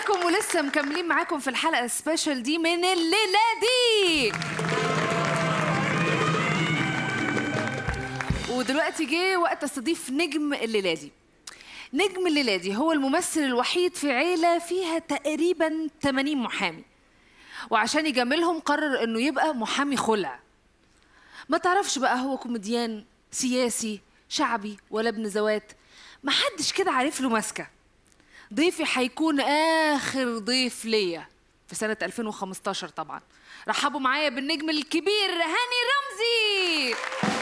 لكم ولسه مكملين معاكم في الحلقه السبيشال دي من الليله دي ودلوقتي جه وقت استضيف نجم الليله دي نجم الليله دي هو الممثل الوحيد في عيله فيها تقريبا 80 محامي وعشان يجاملهم قرر انه يبقى محامي خلع ما تعرفش بقى هو كوميديان سياسي شعبي ولا ابن زوات محدش كده عارف له ماسكه ضيفي هيكون اخر ضيف ليا في سنه 2015 طبعا رحبوا معايا بالنجم الكبير هاني رمزي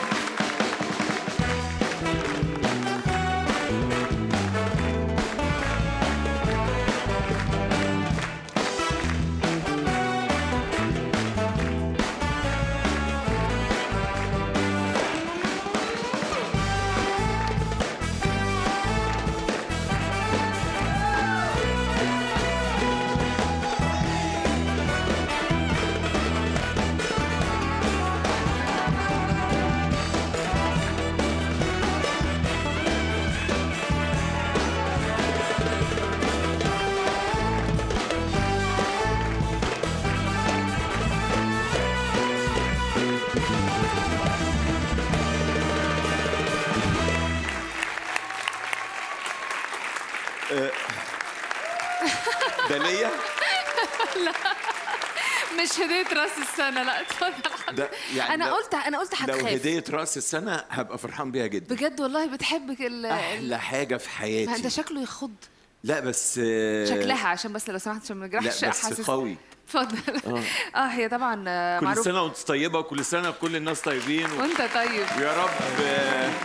ده ليا مش هديه راس السنه لا اتفضل ده يعني انا لو- قلت انا قلت لو هتخاف هديه راس السنه هبقى فرحان بيها جدا بجد والله بتحبك ال ال- احلى حاجه في ما انت حياتي شكله يخض لا بس آه، شكلها عشان بس لو سمحت عشان ما نجرحش لا بس أحاسيس. قوي اتفضل اه هي طبعا آه، كل معروف سنه وانت طيبه وكل سنه كل الناس طيبين و... وانت طيب ويا رب آه، آه،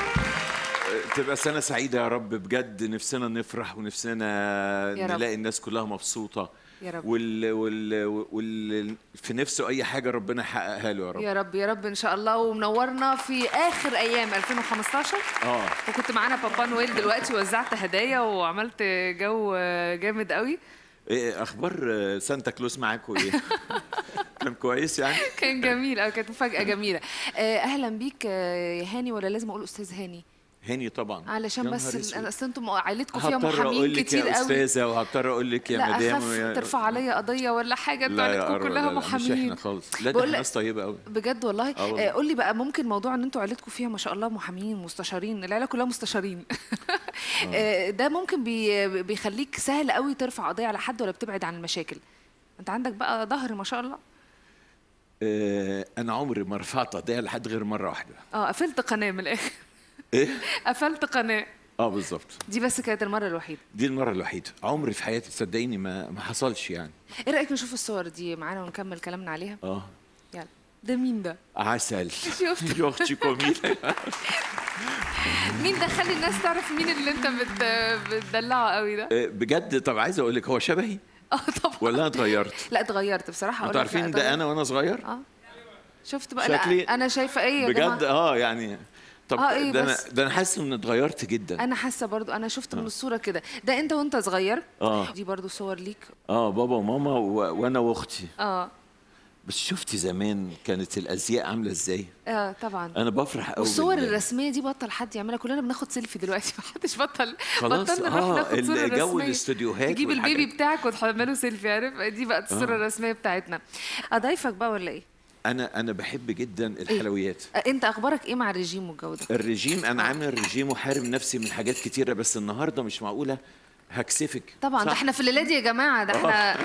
تبقى سنه سعيده يا رب بجد نفسنا نفرح ونفسنا يا رب. نلاقي الناس كلها مبسوطه يا رب. وال... وال... وال... في نفسه اي حاجه ربنا يحققها له يا رب يا رب يا رب ان شاء الله ومنورنا في اخر ايام 2015 اه وكنت معانا بابا نويل دلوقتي وزعت هدايا وعملت جو جامد قوي ايه اخبار آه، سانتا كلوز معاكوا ايه كان كويس يعني كان جميل او كانت مفاجاه جميله آه، اهلا بيك آه، يا هاني ولا لازم اقول استاذ هاني هاني طبعا علشان يا بس نهار ال- أسود. اصل انتم عائلتكم فيها هضطر محامين اقول لك كتير يا قوي استاذه وهضطر اقول لك يا لا مدام اخاف ويا- ترفع عليا قضيه ولا حاجه انتوا لا يا عائلتكم أروى، كلها لا، لا، مش احنا محامين خالص لا ده بقول احنا لك- ناس طيبه قوي بجد والله آه والله. آه، قول لي بقى ممكن موضوع ان انتوا عيلتكم فيها ما شاء الله محامين مستشارين العيله كلها مستشارين آه، ده ممكن بي بيخليك سهل قوي ترفع قضيه على حد ولا بتبعد عن المشاكل انت عندك بقى ظهر ما شاء الله آه انا عمري ما رفعت قضيه لحد غير مره واحده اه قفلت قناه من الاخر ايه قفلت قناه اه بالظبط دي بس كانت المره الوحيده دي المره الوحيده عمري في حياتي صدقيني ما ما حصلش يعني ايه رايك نشوف الصور دي معانا ونكمل كلامنا عليها اه يلا ده مين ده عسل شفت؟ يا اختي جميله مين ده خلي الناس تعرف مين اللي انت بت... بتدلعه قوي ده آه، بجد طب عايز اقول لك هو شبهي اه طبعا ولا انا اتغيرت لا اتغيرت بصراحه انتوا أقول لك لا، عارفين ده اتغيرت. انا وانا صغير اه شفت بقى شكلي لا انا شايفه ايه يا بجد جماعه اه يعني طب آه، إيه ده انا بس؟ ده انا حاسس ان اتغيرت جدا انا حاسه برضو انا شفت من الصوره كده ده انت وانت صغير آه. دي برضو صور ليك اه بابا وماما و... وانا واختي اه بس شفتي زمان كانت الازياء عامله ازاي اه طبعا انا بفرح قوي والصور بال- الرسميه دي بطل حد يعملها كلنا بناخد سيلفي دلوقتي ما حدش بطل خلاص، بطلنا نروح آه، ناخد صوره الجو رسميه الاستوديوهات تجيب البيبي والحاجات. بتاعك وتعمله سيلفي عارف دي بقت الصوره الرسميه بتاعتنا اضايفك بقى ولا ايه انا انا بحب جدا الحلويات آه، انت اخبارك ايه مع الرجيم والجو ده الرجيم انا عامل رجيم وحارم نفسي من حاجات كتيره بس النهارده مش معقوله هكسفك طبعا ده صح؟ احنا في الليله دي يا جماعه ده احنا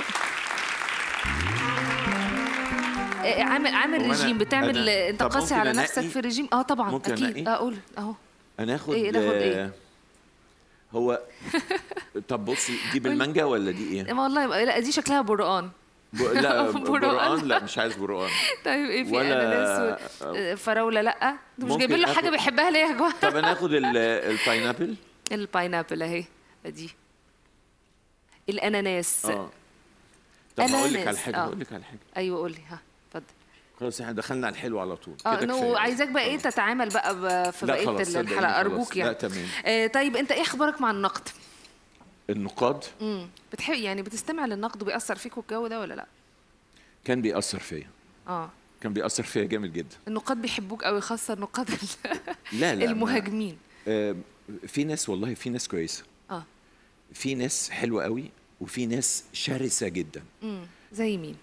إيه، عامل عامل هو أنا- رجيم بتعمل أنا- انت طب قاسي ممكن على أنقي؟ نفسك في الرجيم اه طبعا ممكن اكيد أنقي؟ اه قول اهو انا اخد إيه، ناخد إيه؟ آه، هو طب بصي دي بالمانجا ولا دي ايه؟ ما والله يبقى لا دي شكلها برقان ب... لا برقان. برقان لا مش عايز برقان طيب ايه في ولا- اناناس و- آه، فراوله لا انتوا مش ممكن جايبين له حاجه آخد- بيحبها ليه يا جماعه طب انا اخد ال- الباينابل الباينابل اهي دي الاناناس اه طب هقول لك على أناناس، حاجه آه. هقول لك على حاجه ايوه قول لي ها اتفضل خلاص احنا دخلنا على الحلو على طول اه كده انه كفاية. عايزاك بقى ايه خلاص. تتعامل بقى ب- في لا بقيه خلاص، صدقيني الحلقه خلاص. ارجوك لا، يعني تمام. آه طيب انت ايه اخبارك مع النقد النقاد امم بتحب يعني بتستمع للنقد وبيأثر فيك والجو ده ولا لا كان بيأثر فيا اه كان بيأثر فيا جامد جدا النقاد بيحبوك قوي خاصه النقاد ال- لا لا ما- المهاجمين آه، في ناس والله في ناس كويسه اه في ناس حلوه قوي وفي ناس شرسه جدا مم. زي مين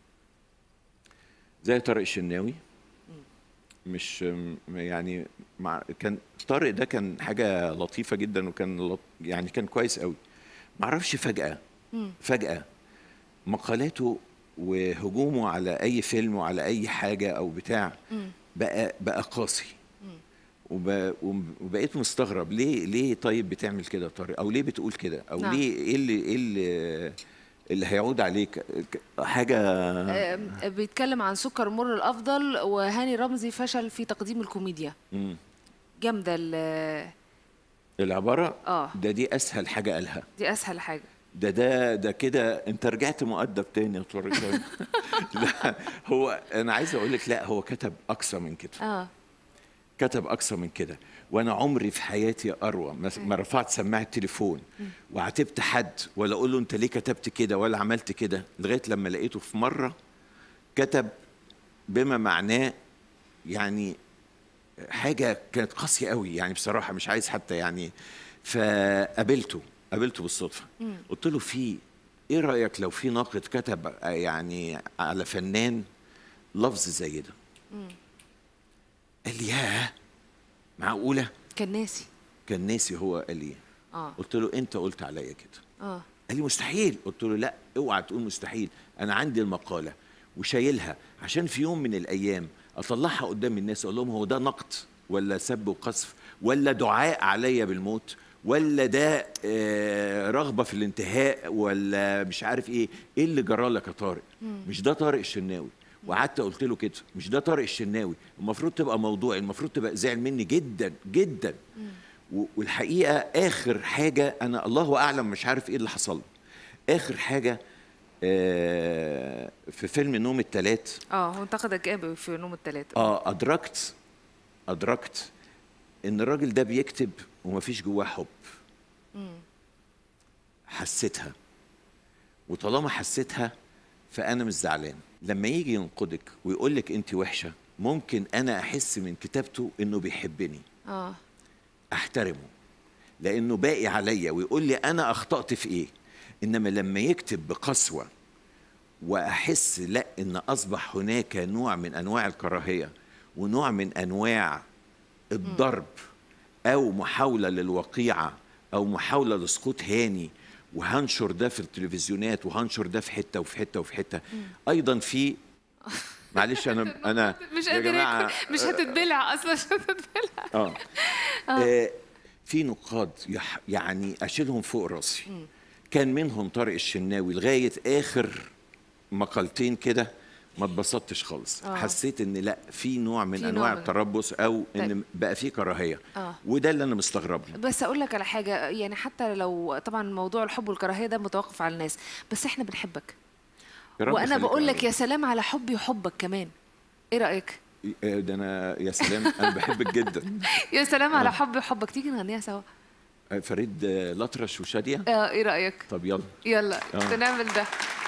زي طارق الشناوي مش م- يعني مع كان طارق ده كان حاجه لطيفه جدا وكان لط يعني كان كويس قوي معرفش فجاه فجاه مقالاته وهجومه على اي فيلم وعلى اي حاجه او بتاع بقى بقى قاسي وب... وب- وبقيت مستغرب ليه ليه طيب بتعمل كده يا طارق او ليه بتقول كده او نعم. ليه ايه اللي ايه اللي, اللي هيعود عليك ك- حاجه آم، بيتكلم عن سكر مر الافضل وهاني رمزي فشل في تقديم الكوميديا مم. جامده ال- العباره اه ده دي اسهل حاجه قالها دي اسهل حاجه ده ده ده كده انت رجعت مؤدب تاني يا طارق تاني. لا هو انا عايز اقول لك لا هو كتب اقصى من كده اه كتب اقصى من كده وانا عمري في حياتي اروى ما- ما رفعت سماعه تليفون وعاتبت حد ولا اقول له انت ليه كتبت كده ولا عملت كده لغايه لما لقيته في مره كتب بما معناه يعني حاجه كانت قاسيه قوي يعني بصراحه مش عايز حتى يعني فقابلته قابلته بالصدفه قلت له في ايه رايك لو في ناقد كتب يعني على فنان لفظ زي ده قال لي ياه معقوله كان ناسي كان ناسي هو قال لي اه قلت له انت قلت عليا كده اه قال لي مستحيل قلت له لا اوعى تقول مستحيل انا عندي المقاله وشايلها عشان في يوم من الايام اطلعها قدام الناس اقول لهم هو ده نقد ولا سب وقذف ولا دعاء عليا بالموت ولا ده آه، رغبه في الانتهاء ولا مش عارف ايه ايه اللي جرى لك يا طارق مش ده طارق الشناوي وقعدت قلت له كده مش ده طارق الشناوي المفروض تبقى موضوعي المفروض تبقى زعل مني جدا جدا و- والحقيقه اخر حاجه انا الله اعلم مش عارف ايه اللي حصل له. اخر حاجه آه، في فيلم نوم التلات اه هو انتقدك ايه في نوم الثلاثة اه ادركت ادركت ان الراجل ده بيكتب ومفيش جواه حب حسيتها وطالما حسيتها فانا مش زعلان لما يجي ينقدك ويقول لك انت وحشه ممكن انا احس من كتابته انه بيحبني اه احترمه لانه باقي عليا ويقول لي انا اخطات في ايه انما لما يكتب بقسوه واحس لا ان اصبح هناك نوع من انواع الكراهيه ونوع من انواع الضرب او محاوله للوقيعه او محاوله لسقوط هاني وهنشر ده في التلفزيونات وهنشر ده في حته وفي حته وفي حته ايضا في معلش انا انا مش يا قادر جماعة، اكل مش هتتبلع اصلا مش هتتبلع اه, آه في نقاد يح يعني اشيلهم فوق راسي كان منهم طارق الشناوي لغايه اخر مقالتين كده ما اتبسطتش خالص آه. حسيت ان لا في نوع من في نوع انواع من- التربص او ان طيب. بقى في كراهيه آه. وده اللي انا مستغرب له بس اقول لك على حاجه يعني حتى لو طبعا موضوع الحب والكراهيه ده متوقف على الناس بس احنا بنحبك يا رب وانا يخليك بقول يا لك رب. يا سلام على حبي وحبك كمان ايه رايك آه، ده انا يا سلام انا بحبك جدا يا سلام على حبي وحبك تيجي نغنيها سوا آه، فريد آه، الأطرش وشاديه اه ايه رايك طب يلا يلا آه. نعمل ده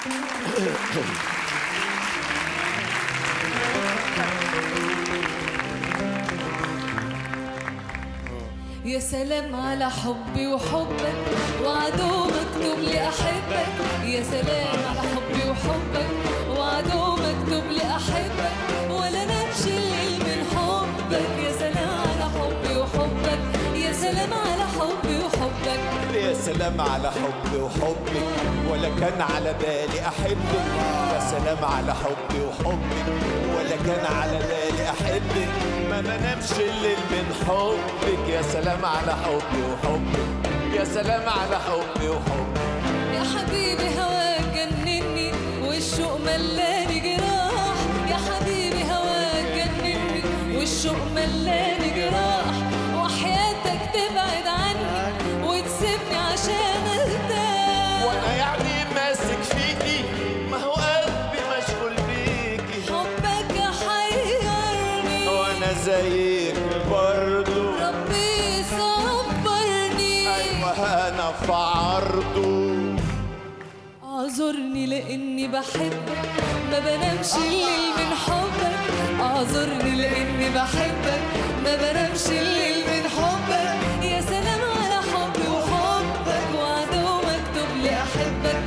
يا سلام على حبي وحبك وعدو مكتوب لي أحبك يا سلام على حبي وحبك وعدو مكتوب لي أحبك ولا نمشي الليل من حبك يا سلام على حبي وحبك يا سلام على حبي وحبك يا سلام على حبي وحبك ولا كان على بالي احبك يا سلام على حبي وحبك ولا كان على بالي احبك ما بنامش الليل من حبك يا سلام على حبي وحبك يا سلام على حبي وحبك يا حبيبي هواك جنني والشوق ملاني جراح يا حبيبي هواك جنني والشوق ملاني جراح وحياتك تبعد عني وتسيبني عشان ارتاح وانا يعني ماسك فيكي ما هو قلبي مشغول بيكي حبك حيرني وانا زيك برضو ربي صبرني ايوه انا في عرضه اعذرني لاني بحبك ما بنامش الليل من حبك اعذرني لاني بحبك ما بنامش الليل من حبك يا سلام على حبي وحبك وعدو مكتوب لي احبك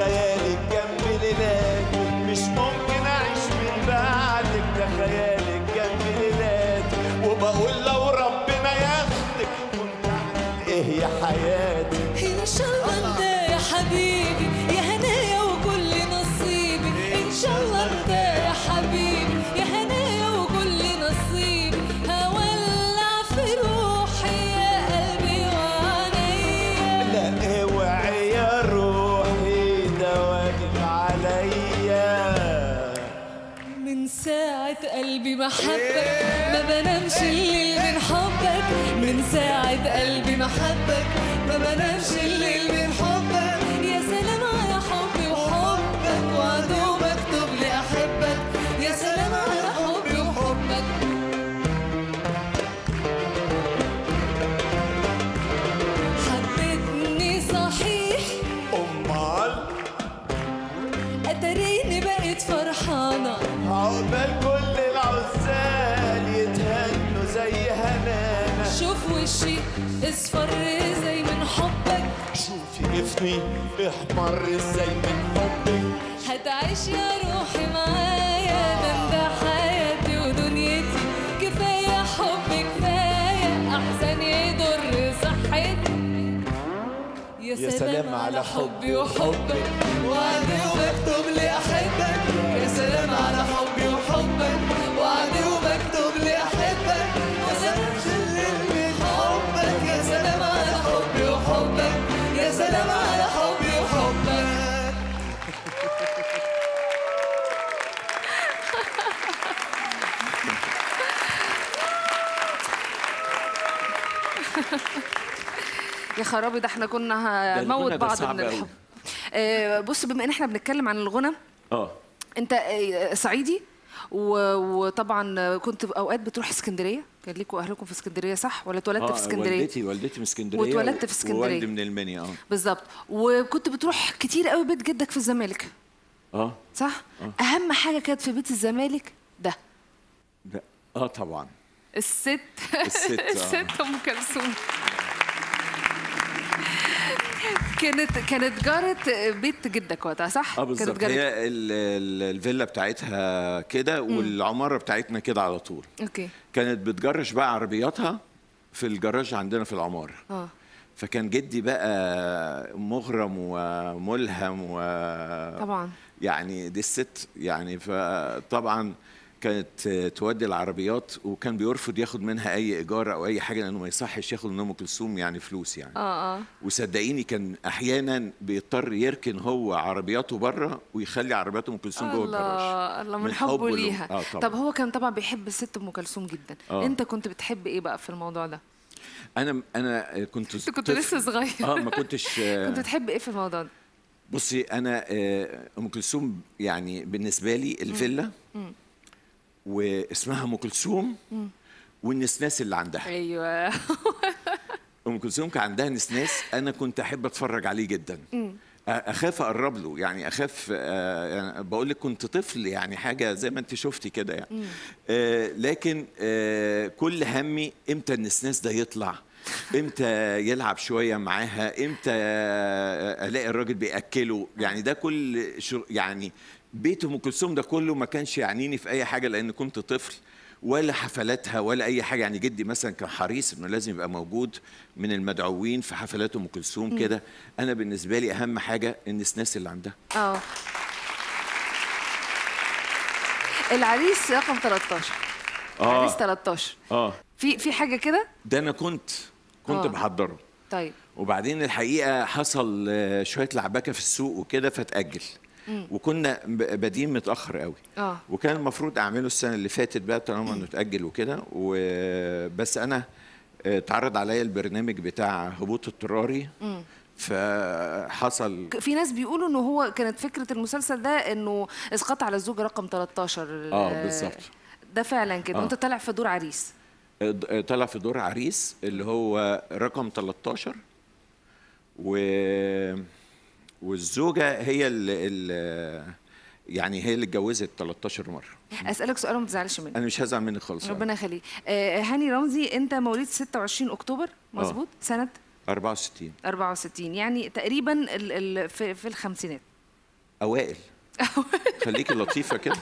خيالك جنب ليلاتي مش ممكن اعيش من بعدك ده خيالك جنب ليلاتي وبقول لو ربنا ياخدك كنت اعمل ايه يا حياتي ان شاء الله انت يا حبيبي يا هنايا وكل نصيبي ان شاء الله انت يا حبيبي يا هنايا وكل نصيبي هولع في روحي يا قلبي وعينيا لا اوعي يا روحي ده واجب عليا من ساعة قلبي ما حبك ما بنامش الليل من حبك من ساعة قلبي ما حبك ما بنامش الليل من حبك يا سلام على حبي وحبك وعدو مكتوب لي أحبك يا سلام على حبي وحبك حبيتني صحيح امال أتريني بقيت فرحانة عقبال كل العزال يتهنوا زي هنانا شوف وشي اصفر زي من حبك شوفي جفني احمر ازاي من حبك هتعيش يا روحي معايا ده انت حياتي ودنيتي كفاية حب كفاية أحسن يضر صحتي يا سلام على حبي وحبك وعدي ومكتوب لي أحبك يا سلام على حبي وحبك وعدي ومكتوب لي أحبك يا سلام شلل من حبك يا سلام على حبي وحبك يا سلام على حبي وحبك يا خرابي ده احنا كنا ده هنموت الغنى ده بعض صعب من أوي. الحب آه، بص بما ان احنا بنتكلم عن الغنى اه انت آه، صعيدي و- وطبعا كنت اوقات بتروح اسكندريه كان ليكوا اهلكم في اسكندريه صح ولا اتولدت في اسكندريه والدتي والدتي من اسكندريه واتولدت في اسكندرية. ووالدي من المنيا اه بالظبط وكنت بتروح كتير قوي بيت جدك في الزمالك اه صح اهم حاجه كانت في بيت الزمالك ده ده- اه طبعا الست الست، آه. الست ام كلثوم كانت كانت جارة بيت جدك وقتها صح؟ اه كانت بالظبط جارة هي ال- ال- الفيلا بتاعتها كده والعماره بتاعتنا كده على طول اوكي كانت بتجرش بقى عربياتها في الجراج عندنا في العماره اه فكان جدي بقى مغرم وملهم و طبعا يعني دي الست يعني فطبعا كانت تودي العربيات وكان بيرفض ياخد منها اي ايجار او اي حاجه لانه ما يصحش ياخد من ام كلثوم يعني فلوس يعني اه اه وصدقيني كان احيانا بيضطر يركن هو عربياته بره ويخلي عربيات ام كلثوم جوه الجراج الله الله من, من حبه حبه له. ليها آه طبعاً. طب هو كان طبعا بيحب الست ام كلثوم جدا آه. انت كنت بتحب ايه بقى في الموضوع ده انا انا كنت انت كنت طفل. لسه صغير اه ما كنتش آه، كنت بتحب ايه في الموضوع ده بصي انا آه، ام كلثوم يعني بالنسبه لي الفيلا واسمها ام كلثوم والنسناس اللي عندها ايوه ام كلثوم كان عندها نسناس انا كنت احب اتفرج عليه جدا اخاف اقرب له يعني اخاف آه، يعني بقول لك كنت طفل يعني حاجه زي ما انت شفتي كده يعني آه، لكن آه، كل همي امتى النسناس ده يطلع امتى يلعب شويه معاها امتى آه، الاقي الراجل بياكله يعني ده كل شر- يعني بيت ام كلثوم ده كله ما كانش يعنيني في اي حاجه لان كنت طفل ولا حفلاتها ولا اي حاجه يعني جدي مثلا كان حريص انه لازم يبقى موجود من المدعوين في حفلات ام كلثوم كده انا بالنسبه لي اهم حاجه النسناس اللي عندها اه العريس رقم 13 آه. عريس 13 اه في في حاجه كده ده انا كنت كنت آه. بحضره طيب وبعدين الحقيقه حصل آه، شويه لعبكه في السوق وكده فتاجل وكنا ب- بادئين متاخر قوي اه وكان المفروض اعمله السنه اللي فاتت بقى طالما انه اتاجل وكده وبس انا آه، اتعرض عليا البرنامج بتاع هبوط اضطراري فحصل في ناس بيقولوا انه هو كانت فكره المسلسل ده انه اسقاط على الزوجه رقم 13 اه بالظبط ده فعلا كده آه. وانت طالع في دور عريس آه، طلع في دور عريس اللي هو رقم 13 و والزوجه هي اللي يعني هي اللي اتجوزت 13 مره اسالك سؤال وما تزعلش مني انا مش هزعل منك خالص ربنا يخليك آه هاني رمزي انت مواليد 26 اكتوبر مظبوط سنه 64 64 يعني تقريبا ال ال في, في الخمسينات اوائل خليكي لطيفه كده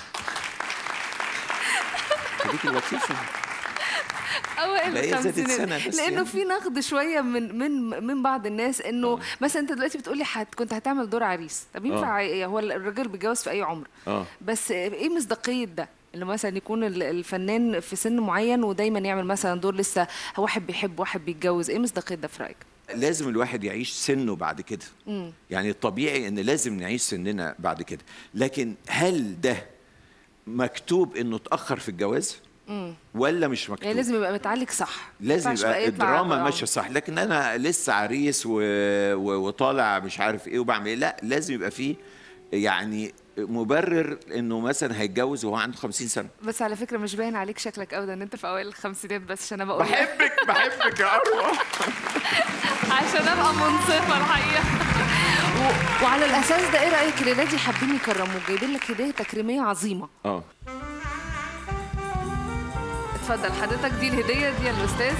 خليكي لطيفه اوائل لا، هي زادت الخمسينات سنة بس لانه يعني. في نقد شويه من من من بعض الناس انه مثلا انت دلوقتي بتقولي حت كنت هتعمل دور عريس طب ينفع إيه؟ هو الراجل بيتجوز في اي عمر اه بس ايه مصداقيه ده اللي مثلا يكون ال- الفنان في سن معين ودايما يعمل مثلا دور لسه واحد بيحب واحد بيتجوز ايه مصداقيه ده في رايك لازم الواحد يعيش سنه بعد كده مم. يعني الطبيعي ان لازم نعيش سننا بعد كده لكن هل ده مكتوب انه اتاخر في الجواز ولا مش مكتوب يعني لازم يبقى متعالج صح ما لازم ينفعش يبقى بقى يطلع الدراما بقى- ماشيه صح لكن انا لسه عريس و... و... وطالع مش عارف ايه وبعمل ايه لا لازم يبقى فيه يعني مبرر انه مثلا هيتجوز وهو عنده 50 سنه بس على فكره مش باين عليك شكلك ابدا ان انت في اوائل الخمسينات بس عشان ابقى اقول بحبك بحبك يا اروى عشان ابقى منصفه الحقيقه و... وعلى الاساس ده ايه رايك الليله دي حابين يكرموك جايبين لك هديه تكريميه عظيمه اه اتفضل حضرتك دي الهديه دي يا الاستاذ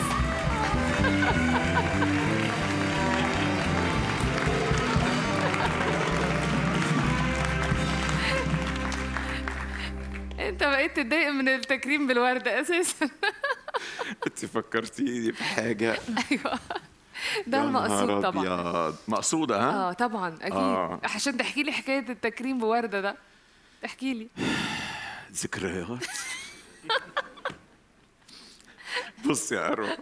انت بقيت تتضايق من التكريم بالورده اساسا انت فكرتيني بحاجه ايوه ده يا المقصود نهار طبعا أبيض. مقصوده ها اه طبعا اكيد آه. عشان تحكي لي حكايه التكريم بورده ده احكي لي ذكريات بص يا اروى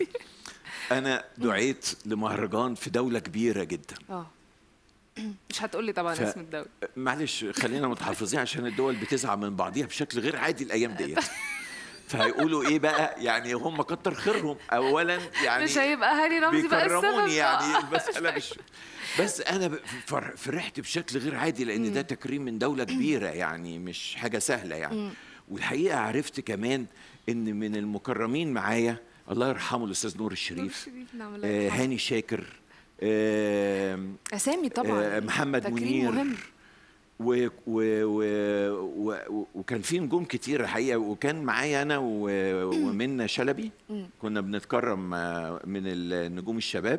انا دعيت لمهرجان في دوله كبيره جدا اه مش هتقول لي طبعا ف- اسم الدوله معلش خلينا متحفظين عشان الدول بتزعل من بعضيها بشكل غير عادي الايام ديت فهيقولوا ايه بقى يعني هم كتر خيرهم اولا يعني مش هيبقى هاني رمزي بقى السبب بيكرموني يعني آه. المساله مش بس انا ب- فر- فرحت بشكل غير عادي لان ده تكريم من دوله كبيره يعني مش حاجه سهله يعني والحقيقه عرفت كمان ان من المكرمين معايا الله يرحمه الاستاذ نور الشريف الشريف، نعم، الله آه يرحمه. هاني شاكر آه اسامي طبعا آه، محمد تكريم منير. مهم و و و و وكان في نجوم كتير الحقيقه وكان معايا انا و- ومنى شلبي كنا بنتكرم آه، من النجوم الشباب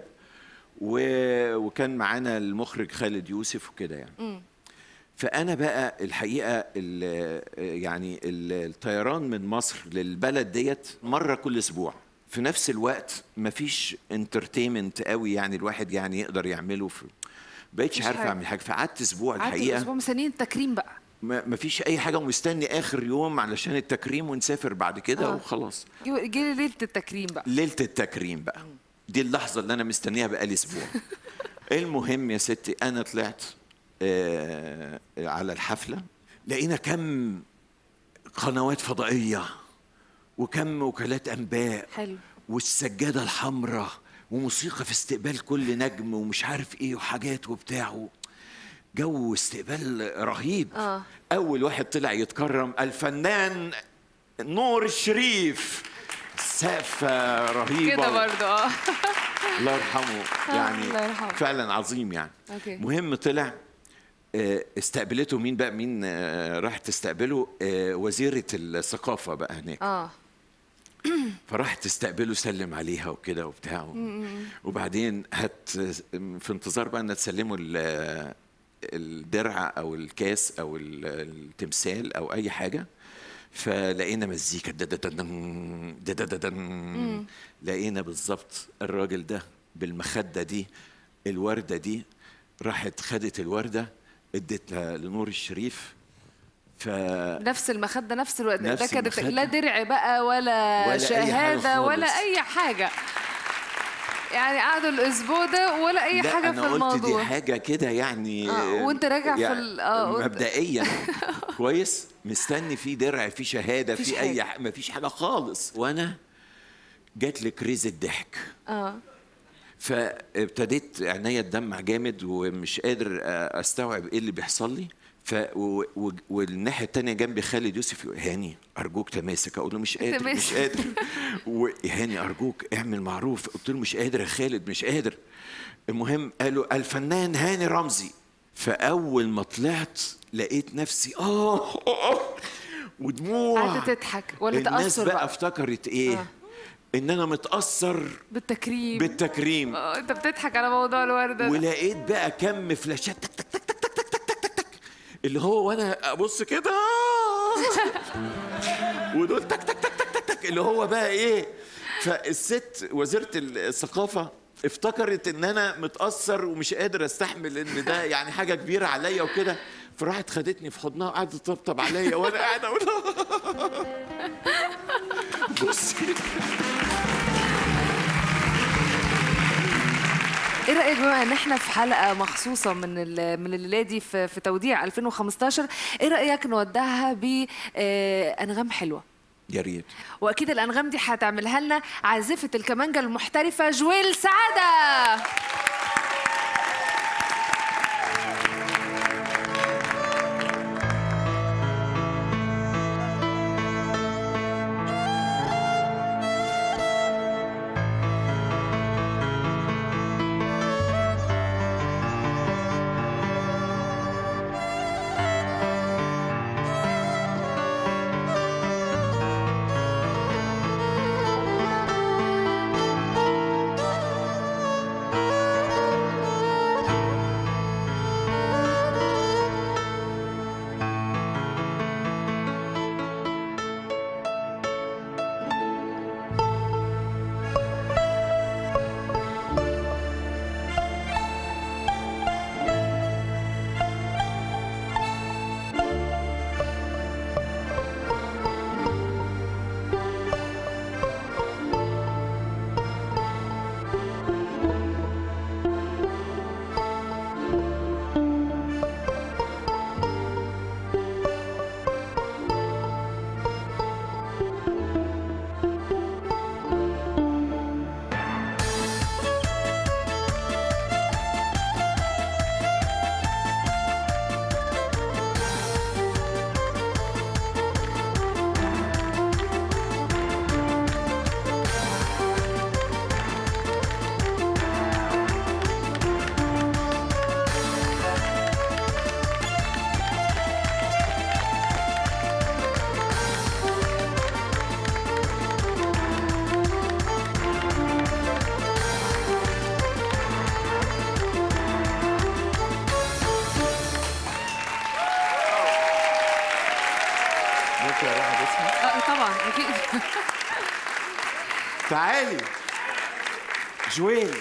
و- وكان معانا المخرج خالد يوسف وكده يعني فانا بقى الحقيقه ال- يعني ال- الطيران من مصر للبلد ديت مره كل اسبوع في نفس الوقت مفيش انترتينمنت قوي يعني الواحد يعني يقدر يعمله في بقيتش مفيش عارف حاجة. اعمل حاجه فقعدت اسبوع قعدت الحقيقه اسبوع مستنيين التكريم بقى ما ما فيش اي حاجه ومستني اخر يوم علشان التكريم ونسافر بعد كده آه. وخلاص جه جه ليله التكريم بقى ليله التكريم بقى دي اللحظه اللي انا مستنيها بقالي اسبوع المهم يا ستي انا طلعت آه على الحفله لقينا كم قنوات فضائيه وكم وكالات انباء حلو والسجاده الحمراء وموسيقى في استقبال كل نجم ومش عارف ايه وحاجات وبتاع جو استقبال رهيب آه. اول واحد طلع يتكرم الفنان نور الشريف سقفة رهيبة كده برضه اه الله يرحمه يعني الله يرحمه. فعلا عظيم يعني أوكي. مهم طلع آه، استقبلته مين بقى مين آه، راح تستقبله آه، وزيرة الثقافة بقى هناك اه فراح تستقبله سلم عليها وكده وبتاع وبعدين هت في انتظار بقى ان تسلموا ال- الدرع او الكاس او ال- التمثال او اي حاجه فلقينا مزيكا ددددن ددددن لقينا بالظبط الراجل ده بالمخده دي الورده دي راحت خدت الورده اديتها لنور الشريف ف نفس المخده نفس الوقت ده نفس كانت المخدة. لا درع بقى ولا, ولا أي حاجة شهاده ولا خالص. اي حاجه يعني قعدوا الاسبوع ده ولا اي لا حاجه أنا في قلت الموضوع دي حاجة كده يعني آه، وأنت راجع في ال- آه، وأنت- مبدئيا كويس مستني في درع في شهادة مفيش في أي حاجة. ح... مفيش حاجة خالص وأنا جات لي كريز الضحك اه فابتديت عينيا تدمع جامد ومش قادر آه، استوعب ايه اللي بيحصل لي ف و... و... والناحيه التانية جنبي خالد يوسف يقول هاني ارجوك تماسك اقول له مش قادر تماسك. مش قادر وهاني ارجوك اعمل معروف قلت له مش قادر يا خالد مش قادر المهم قالوا الفنان هاني رمزي فاول ما طلعت لقيت نفسي اه آه، ودموع قعدت تضحك ولا الناس تاثر بقى بقى افتكرت ايه آه. ان انا متاثر بالتكريم بالتكريم آه، انت بتضحك على موضوع الورده ده ولقيت بقى كم فلاشات تك تك تك تك تك تك تك تك اللي هو وانا ابص كده ودول تك تك تك تك تك تك اللي هو بقى ايه فالست وزيره الثقافه افتكرت ان انا متاثر ومش قادر استحمل ان ده يعني حاجه كبيره عليا وكده فراحت خدتني في حضنها وقعدت تطبطب عليا وانا قاعد اقول بصي ايه رايك بما ان احنا في حلقه مخصوصه من ال- من الليله دي في, في توديع 2015 ايه رايك نودعها بانغام حلوه يا ريت واكيد الانغام دي هتعملها لنا عازفه الكمانجه المحترفه جويل سعاده ممكن اروح ابصها آه طبعا اكيد تعالي جويل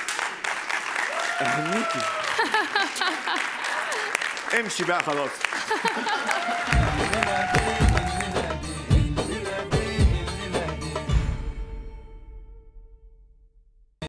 اهنيكي امشي بقى خلاص